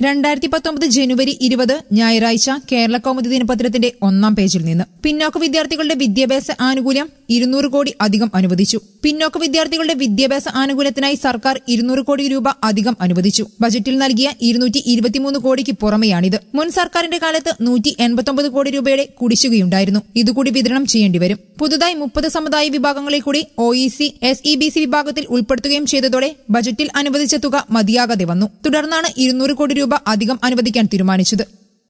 രണ്ടായിരത്തി പത്തൊമ്പത് ജനുവരി ഇരുപത് ഞായറാഴ്ച കേരള കൗമുദി ദിനപത്രത്തിന്റെ ഒന്നാം പേജിൽ നിന്ന് പിന്നോക്ക വിദ്യാർത്ഥികളുടെ വിദ്യാഭ്യാസ ആനുകൂല്യം ഇരുന്നൂറ് കോടി അധികം അനുവദിച്ചു പിന്നോക്ക വിദ്യാർത്ഥികളുടെ വിദ്യാഭ്യാസ ആനുകൂല്യത്തിനായി സർക്കാർ ഇരുന്നൂറ് കോടി രൂപ അധികം അനുവദിച്ചു ബജറ്റിൽ നൽകിയ ഇരുന്നൂറ്റി ഇരുപത്തിമൂന്ന് കോടിക്ക് പുറമെയാണിത് മുൻ സർക്കാരിന്റെ കാലത്ത് നൂറ്റി എൺപത്തൊമ്പത് കോടി രൂപയുടെ കുടിശ്ശികയുണ്ടായിരുന്നു ഇതുകൂടി വിതരണം ചെയ്യേണ്ടിവരും പുതുതായി മുപ്പത് സമുദായ വിഭാഗങ്ങളെ കൂടി O E C S E B C വിഭാഗത്തിൽ ഉൾപ്പെടുത്തുകയും ചെയ്തതോടെ ബജറ്റിൽ അനുവദിച്ച തുക മതിയാകാതെ വന്നു തുടർന്നാണ് ഇരുന്നൂറ് കോടി രൂപ അധികം അനുവദിക്കാൻ തീരുമാനിച്ചത്